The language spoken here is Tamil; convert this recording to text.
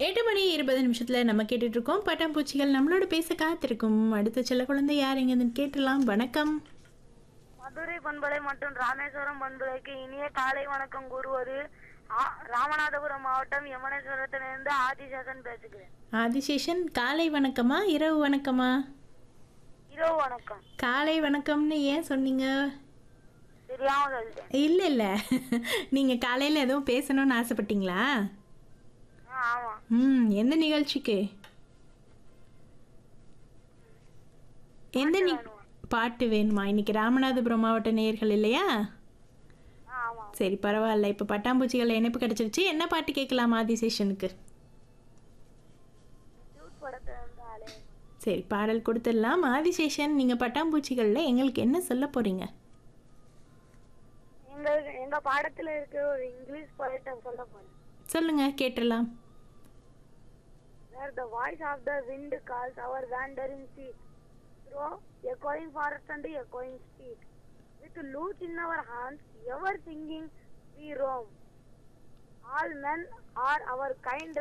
எட்டு மணி இருபது நிமிஷத்துல நம்ம கேட்டுட்டு இருக்கோம் பட்டாம்பூச்சிகள் நம்மளோட பேச காத்திருக்கும் அடுத்த செல்ல குழந்தை யார் எங்கன்னு கேட்டலாம் வணக்கம் மதுரை பண்பலை மற்றும் ராமேஸ்வரம் பண்பலைக்கு இனிய காலை வணக்கம் கூறுவது ஆ- ராமநாதபுரம் மாவட்டம் யமனேஸ்வரத்திலிருந்து ஆதிசேஷன் பேசுகிறேன் ஆதிசேஷன் காலை வணக்கமா இரவு வணக்கமா இரவு வணக்கம் காலை வணக்கம்னு ஏன் சொன்னீங்க தெரியாம சொல்லிட்டேன் இல்லை இல்லை நீங்கள் காலையில் எதுவும் பேசணும்னு ஆசைப்பட்டீங்களா ஆ, ஆமா ம் எந்த நிகழ்ச்சிக்கு எந்த நி பாட்டு வேணுமா இன்னைக்கு ராமநாதபுரம் மாவட்ட நேயர்கள் இல்லையா ஆ, ஆமா சரி பரவாயில்ல இப்போ பட்டாம்பூச்சிகள் இணைப்பு கிடைச்சிருச்சு என்ன பாட்டு கேட்கலாம் ஆதிசேஷனுக்கு டியூட் படத்துல இருந்து ஆளே சரி பாடல் கொடுத்துடலாம் ஆதிசேஷன் நீங்கள் பட்டாம்பூச்சிகளில் எங்களுக்கு என்ன சொல்ல போகிறீங்க எங்க எங்க பாடத்துல இருக்க ஒரு இங்கிலீஷ் poet சொல்ல போறேன் சொல்லுங்க கேட்டுடலாம் Where the voice of the wind calls our wandering feet through echoing forest and echoing street. With lute in our hands, ever singing we roam. All men are our kind